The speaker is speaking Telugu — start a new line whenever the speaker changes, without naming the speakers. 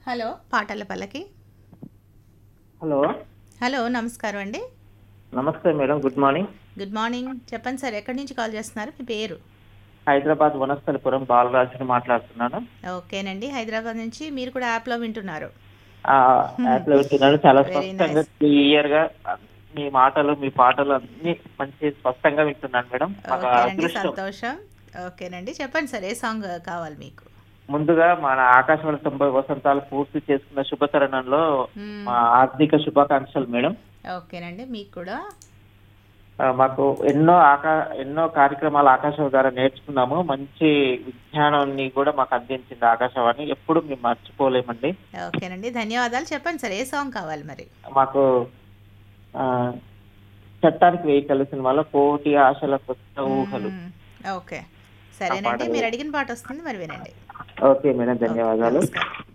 హలో పాటల పల్లకి
హలో
హలో నమస్కారం అండి
నమస్తే madam good morning
good morning చెప్పండి సార్ ఎక్కడి నుంచి కాల్ చేస్తున్నారు మీ పేరు
హైదరాబాద్ వనస్థలిపురం బాలరాజుని మాట్లాడుతున్నాను
ఓకేనండి హైదరాబాద్ నుంచి మీరు కూడా యాప్లో వింటున్నారు
ఆ యాప్ లో వింటున్నాను చాలా
Very
స్పష్టంగా
nice.
క్లియర్ గా మీ మాటలు మీ పాటలు అన్ని మంచి స్పష్టంగా వింటున్నాను మేడం మాకు
ఓకేనండి
అదృష్టం
సంతోషం ఓకేనండి చెప్పండి సార్ ఏ సాంగ్ కావాలి మీకు
ముందుగా మన ఆకాశవాణి తొంభై వసంతాలు పూర్తి చేసుకున్న శుభ తరుణంలో
మ్మ్.
మా ఆర్థిక శుభాకాంక్షలు మేడం
ఓకేనండి మీకు కూడా
ఆ, మాకు ఎన్నో ఆకా ఎన్నో కార్యక్రమాలు ఆకాశవాణి ద్వారా నేర్చుకున్నాము మంచి విజ్ఞానాన్ని కూడా మాకు అందించింది ఆకాశవాణి ఎప్పుడు మేము మర్చిపోలేమండి
ఓకేనండి ధన్యవాదాలు చెప్పండి సార్ ఏ సాంగ్ కావాలి మరి
మాకు ఆ, చట్టానికి వెయ్యి కలిసిన సినిమాలో కోటి ఆశల కొత్త ఊహలు
మ్మ్. ఓకే సరేనండి
పాట
మీరు అడిగిన పాట వస్తుంది మరి వినండి
ఓకే మేడం ధన్యవాదాలు
నమస్కారం